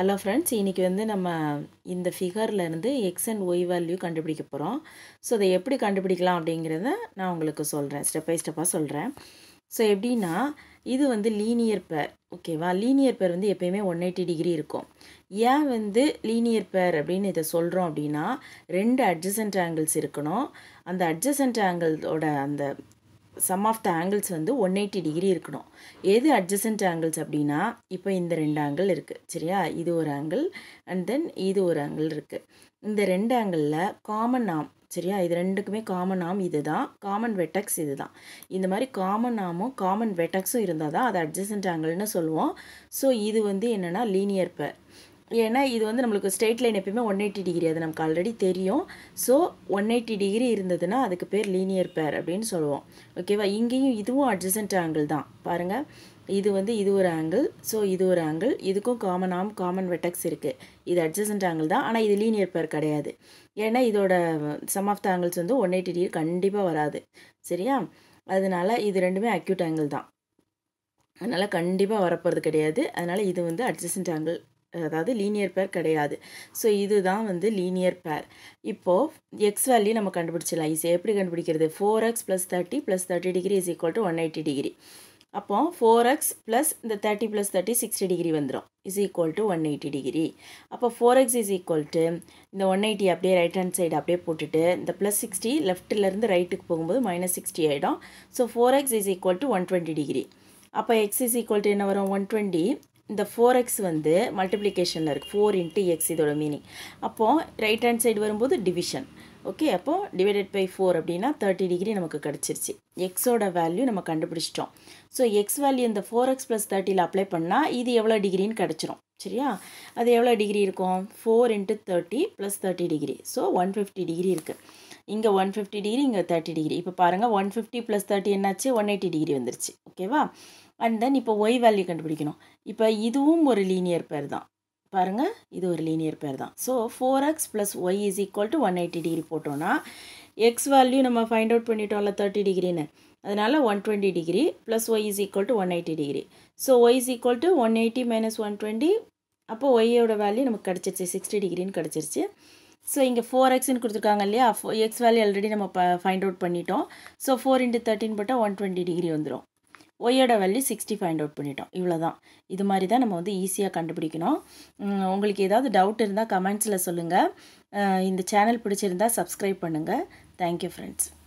hello friends இன்றைக்கி வந்து நம்ம இந்த ஃபிகரில் இருந்து எக்ஸ் அண்ட் ஒய் வேல்யூ கண்டுபிடிக்க போகிறோம் ஸோ அதை எப்படி கண்டுபிடிக்கலாம் அப்படிங்கிறத நான் உங்களுக்கு சொல்கிறேன் ஸ்டெப் பை ஸ்டெப்பாக சொல்கிறேன் ஸோ எப்படின்னா இது வந்து லீனியர் பேர் ஓகேவா லீனியர் பேர் வந்து எப்பயுமே ஒன் எயிட்டி டிகிரி இருக்கும் ஏன் வந்து லீனியர் பேர் அப்படின்னு இதை சொல்கிறோம் அப்படின்னா ரெண்டு அட்ஜசன்ட் ஆங்கிள்ஸ் இருக்கணும் அந்த அட்ஜசன்ட் ஆங்கிளோட அந்த சம் ஆஃப் த ஆங்கிள்ஸ் வந்து ஒன் எயிட்டி டிகிரி இருக்கணும் எது அட்ஜசன்ட் ஆங்கிள்ஸ் அப்படின்னா இப்போ இந்த ரெண்டு ஆங்கிள் இருக்குது சரியா இது ஒரு ஆங்கிள் அண்ட் தென் இது ஒரு ஆங்கிள் இருக்குது இந்த ரெண்டு ஆங்கிளில் காமன் ஆம் சரியா இது ரெண்டுக்குமே காமன் ஆம் இது தான் காமன் வெட்டக்ஸ் இது தான் இந்த மாதிரி காமன் ஆமும் காமன் வெட்டக்ஸும் இருந்தால் தான் அது அட்ஜசன்ட் ஆங்கிள்னு சொல்லுவோம் ஸோ இது வந்து என்னென்னா லீனியர் பேர் ஏன்னா இது வந்து நம்மளுக்கு ஸ்ட்ரெயிட் லைன் எப்பயுமே ஒன் எயிட்டி டிகிரி அது நமக்கு ஆல்ரெடி தெரியும் ஸோ ஒன் எயிட்டி டிகிரி இருந்ததுன்னா அதுக்கு பேர் லீனியர் பேர் அப்படின்னு சொல்லுவோம் ஓகேவா இங்கேயும் இதுவும் அட்ஜசன்ட் ஆங்கிள் தான் பாருங்கள் இது வந்து இது ஒரு ஆங்கிள் ஸோ இது ஒரு ஆங்கிள் இதுக்கும் காமன் ஆம் காமன் வெட்டக்ஸ் இருக்குது இது அட்ஜசன்ட் ஆங்கிள் தான் ஆனால் இது லீனியர் பேர் கிடையாது ஏன்னா இதோட சம் ஆஃப் த ஆங்கிள்ஸ் வந்து ஒன் எயிட்டி டிகிரி கண்டிப்பாக வராது சரியா அதனால இது ரெண்டுமே அக்யூட் ஆங்கிள் தான் அதனால் கண்டிப்பாக வரப்போகிறது கிடையாது அதனால் இது வந்து அட்ஜசன்ட் ஆங்கிள் அதாவது லீனியர் பேர் கிடையாது ஸோ இதுதான் வந்து லீனியர் பேர் இப்போது எக்ஸ் வேல்யூ நம்ம கண்டுபிடிச்சிடலாம் ஈஸியாக எப்படி கண்டுபிடிக்கிறது four x plus thirty plus thirty degree is equal to one eighty degree அப்போ ஃபோர் எக்ஸ் ப்ளஸ் இந்த thirty plus thirty sixty degree வந்துடும் is equal to one eighty degree அப்போ four x is equal to இந்த one eighty அப்படியே right hand side அப்படியே போட்டுட்டு இந்த plus sixty லெஃப்ட்டிலேருந்து ரைட்டுக்கு போகும்போது மைனஸ் சிக்ஸ்டி ஆகிடும் so four x is equal to one twenty degree அப்போ எக்ஸ் இஸ் ஈக்குவல் டு என்ன வரும் ஒன் டுவெண்ட்டி இந்த ஃபோர் எக்ஸ் வந்து மல்டிப்ளிகேஷனில் இருக்குது ஃபோர் இன்ட்டு எக்ஸ் இதோட மீனிங் அப்போது ரைட் ஹேண்ட் சைடு வரும்போது டிவிஷன் ஓகே அப்போது டிவைடட் பை ஃபோர் அப்படின்னா தேர்ட்டி டிகிரி நமக்கு கிடச்சிருச்சு எக்ஸோட வேல்யூ நம்ம கண்டுபிடிச்சிட்டோம் ஸோ எக்ஸ் வேல்யூ இந்த ஃபோர் எக்ஸ் ப்ளஸ் தேர்ட்டியில் அப்ளை பண்ணால் இது எவ்வளோ டிகிரின்னு கிடச்சிரும் சரியா அது எவ்வளோ டிகிரி இருக்கும் four into thirty plus thirty degree so one fifty degree இருக்குது இங்கே ஒன் ஃபிஃப்டி டிகிரி இங்கே தேர்ட்டி டிகிரி இப்போ பாருங்கள் ஒன் ஃபிஃப்டி ப்ளஸ் தேர்ட்டி என்னாச்சு ஒன் எயிட்டி டிகிரி வந்துருச்சு ஓகேவா அண்ட் தென் இப்போ ஒய் வேல்யூ கண்டுபிடிக்கணும் இப்போ இதுவும் ஒரு லீனியர் பேர் தான் பாருங்கள் இது ஒரு லீனியர் பேர் தான் so four x plus y is equal to one eighty degree போட்டோன்னா எக்ஸ் வேல்யூ நம்ம ஃபைண்ட் அவுட் பண்ணிட்டோம்ல தேர்ட்டி டிகிரின்னு அதனால் one twenty degree plus y is equal to one eighty degree so y is equal to one eighty minus one twenty அப்போ ஒய்யோட value நமக்கு கிடச்சிருச்சு sixty டிகிரின்னு கிடச்சிருச்சு ஸோ இங்கே ஃபோர் எக்ஸ்னு கொடுத்துருக்காங்க இல்லையா எக்ஸ் வேல்யூ ஆல்ரெடி நம்ம ப ஃபைண்ட் அவுட் பண்ணிட்டோம் ஸோ ஃபோர் இன்ட்டு தேர்ட்டின் போட்டால் ஒன் டுவெண்ட்டி டிகிரி வந்துடும் ஒய்யோட வேல்யூ சிக்ஸ்டி ஃபைண்ட் அவுட் பண்ணிட்டோம் இவ்வளோ தான் இது மாதிரி தான் நம்ம வந்து ஈஸியாக கண்டுபிடிக்கணும் உங்களுக்கு ஏதாவது டவுட் இருந்தால் கமெண்ட்ஸில் சொல்லுங்கள் இந்த சேனல் பிடிச்சிருந்தா சப்ஸ்கிரைப் பண்ணுங்கள் தேங்க்யூ ஃப்ரெண்ட்ஸ்